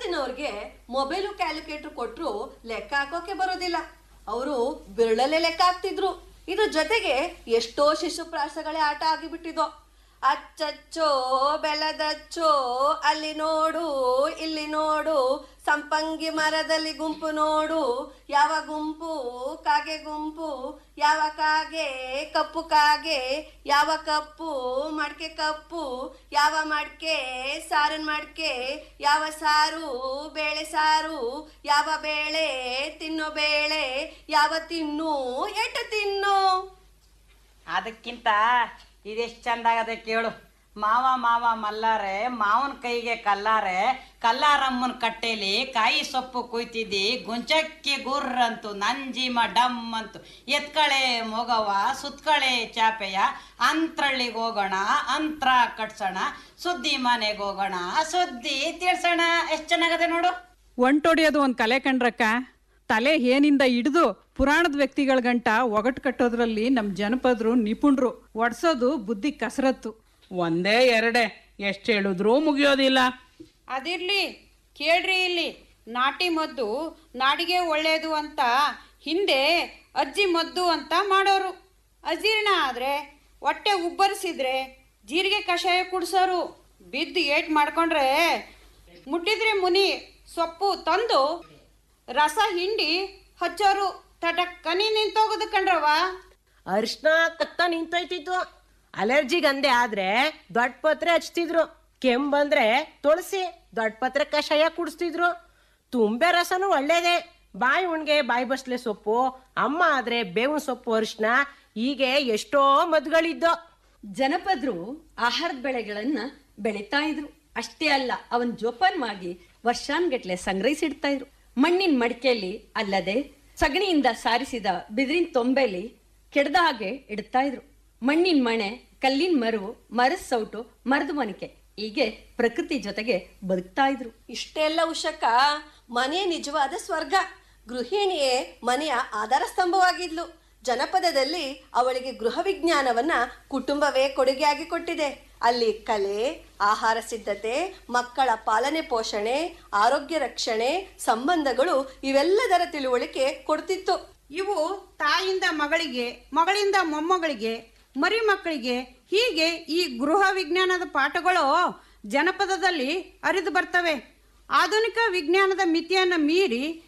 ಇವತ್ತಿನವ್ರಿಗೆ mobile calculator ಕೊಟ್ರು ಲೆಕ್ಕ ಹಾಕೋಕೆ ಬರೋದಿಲ್ಲ ಅವರು ಬಿರಳಲ್ಲೇ ಲೆಕ್ಕ ಹಾಕ್ತಿದ್ರು ಇದ್ರ ಜೊತೆಗೆ ಎಷ್ಟೋ ಶಿಶುಪ್ರಾಸಗಳೇ ಆಟ ಆಗಿಬಿಟ್ಟಿದೋ ಅಚ್ಚಚ್ಚೋ ಬೆಲದಚ್ಚೋ ಅಲ್ಲಿ ನೋಡು ಇಲ್ಲಿ ನೋಡು ಸಂಪಂಗಿ ಮರದಲ್ಲಿ ಗುಂಪು ನೋಡು ಯಾವ ಗುಂಪು ಕಾಗೆ ಗುಂಪು ಯಾವ ಕಾಗೆ ಕಪ್ಪು ಕಾಗೆ ಯಾವ ಕಪ್ಪು ಮಡಕೆ ಕಪ್ಪು ಯಾವ ಮಡಕೆ ಸಾರಿನ ಮಡಕೆ ಯಾವ ಸಾರು ಬೇಳೆ ಸಾರು ಯಾವ ಬೇಳೆ ತಿನ್ನೋ ಬೇಳೆ ಯಾವ ತಿನ್ನು ಎಟ್ಟು ತಿನ್ನು ಅದಕ್ಕಿಂತ ಇದೆಷ್ಟು ಚಂದ ಆಗದೆ ಕೇಳು ಮಾವ ಮಾವ ಮಲ್ಲಾರೆ ಮಾವನ ಕೈಗೆ ಕಲ್ಲಾರೆ ಕಲ್ಲಾರಮ್ಮನ ಕಟ್ಟೆಲಿ ಕಾಯಿ ಸೊಪ್ಪು ಕುಯ್ತಿದ್ದಿ ಗುಂಚಕ್ಕಿ ಗುರ್ರಂತು ನಂಜಿಮ ಡಮ್ ಅಂತು ಎತ್ಕಳೆ ಮೊಗವ ಸುತ್ಕಳೆ ಚಾಪೆಯ ಅಂತ್ರಳ್ಳಿಗೆ ಹೋಗೋಣ ಅಂತ್ರ ಕಟ್ಸೋಣ ಸುದ್ದಿ ಮನೆಗೆ ಹೋಗೋಣ ಸುದ್ದಿ ತಿಳ್ಸೋಣ ಎಷ್ಟು ಚೆನ್ನಾಗದೆ ನೋಡು ಒಂಟೊಡಿಯೋದು ಒಂದು ಕಲೆ ಕಂಡ್ರಕ್ಕ ತಲೆ ಏನಿಂದ ಹಿಡಿದು ಪುರಾಣದ ವ್ಯಕ್ತಿಗಳ ಗಂಟ ಒಗಟು ಕಟ್ಟೋದ್ರಲ್ಲಿ ನಮ್ಮ ಜನಪದರು ನಿಪುಣರು ಒಡ್ಸೋದು ಬುದ್ಧಿ ಕಸರತ್ತು ಒಂದೇ ಎರಡೇ ಎಷ್ಟು ಹೇಳಿದ್ರೂ ಮುಗಿಯೋದಿಲ್ಲ ಅದಿರ್ಲಿ ಕೇಳ್ರಿ ಇಲ್ಲಿ ನಾಟಿ ಮದ್ದು ನಾಡಿಗೆ ಒಳ್ಳೆಯದು ಅಂತ ಹಿಂದೆ ಅಜ್ಜಿ ಮದ್ದು ಅಂತ ಮಾಡೋರು ಅಜೀರ್ಣ ಆದರೆ ಹೊಟ್ಟೆ ಉಬ್ಬರಿಸಿದ್ರೆ ಜೀರಿಗೆ ಕಷಾಯ ಕುಡ್ಸೋರು ಬಿದ್ದು ಏಟ್ ಮಾಡ್ಕೊಂಡ್ರೆ ಮುಟ್ಟಿದ್ರೆ ಮುನಿ ಸೊಪ್ಪು ತಂದು ರಸ ಹಿಂಡಿ ಹಚ್ಚೋರು ತಟಕ್ಕನಿ ನಿಂತೋಗೋದು ಕಣ್ರವ ಅರ್ಶನ ತಕ್ಕ ನಿಂತೋಯ್ತಿತ್ತು ಅಲರ್ಜಿಗೆ ಅಂದೆ ಆದ್ರೆ ದೊಡ್ಡ ಪತ್ರೆ ಹಚ್ತಿದ್ರು ಕೆಮ್ಮು ಬಂದ್ರೆ ತುಳಸಿ ದೊಡ್ಡ ಪತ್ರೆ ಕಷಾಯ ಕುಡಿಸ್ತಿದ್ರು ತುಂಬೆ ರಸನೂ ಒಳ್ಳೇದೇ ಬಾಯಿ ಉಣ್ಗೆ ಬಾಯಿ ಬಸ್ಲೆ ಸೊಪ್ಪು ಅಮ್ಮ ಆದ್ರೆ ಬೇವಿನ ಸೊಪ್ಪು ಅರಿಶಿನ ಹೀಗೆ ಎಷ್ಟೋ ಮದ್ಗಳಿದ್ದೋ ಜನಪದರು ಆಹಾರದ ಬೆಳೆಗಳನ್ನ ಬೆಳೀತಾ ಇದ್ರು ಅಷ್ಟೇ ಅಲ್ಲ ಅವನ್ ಜೋಪಾನ ಮಾಡಿ ವರ್ಷಾನ್ಗಟ್ಲೆ ಸಂಗ್ರಹಿಸಿಡ್ತಾ ಇದ್ರು ಮಣ್ಣಿನ ಮಡಿಕೆಯಲ್ಲಿ ಅಲ್ಲದೆ ಸಗಣಿಯಿಂದ ಸಾರಿಸಿದ ಬಿದಿರಿನ ತೊಂಬೆಲಿ ಕೆಡ್ದ ಹಾಗೆ ಇಡ್ತಾ ಇದ್ರು ಮಣ್ಣಿನ ಮಣೆ ಕಲ್ಲಿನ ಮರು ಮರದ ಸೌಟು ಮರದ ಮನಿಕೆ ಹೀಗೆ ಪ್ರಕೃತಿ ಜೊತೆಗೆ ಬದುಕ್ತಾ ಇದ್ರು ಇಷ್ಟೆಲ್ಲ ಉಷಕ ಮನೆ ನಿಜವಾದ ಸ್ವರ್ಗ ಗೃಹಿಣಿಯೇ ಮನೆಯ ಆಧಾರ ಸ್ತಂಭವಾಗಿದ್ಲು ಜನಪದದಲ್ಲಿ ಅವಳಿಗೆ ಗೃಹ ವಿಜ್ಞಾನವನ್ನ ಕುಟುಂಬವೇ ಕೊಡುಗೆಯಾಗಿ ಕೊಟ್ಟಿದೆ ಅಲ್ಲಿ ಕಲೆ ಆಹಾರ ಸಿದ್ಧತೆ ಮಕ್ಕಳ ಪಾಲನೆ ಪೋಷಣೆ ಆರೋಗ್ಯ ರಕ್ಷಣೆ ಸಂಬಂಧಗಳು ಇವೆಲ್ಲದರ ತಿಳುವಳಿಕೆ ಕೊಡ್ತಿತ್ತು ಇವು ತಾಯಿಂದ ಮಗಳಿಗೆ ಮಗಳಿಂದ ಮೊಮ್ಮಗಳಿಗೆ ಮರಿ ಮಕ್ಕಳಿಗೆ ಹೀಗೆ ಈ ಗೃಹ ವಿಜ್ಞಾನದ ಪಾಠಗಳು ಜನಪದದಲ್ಲಿ ಅರಿದು ಬರ್ತವೆ ಆಧುನಿಕ ವಿಜ್ಞಾನದ ಮಿತಿಯನ್ನು ಮೀರಿ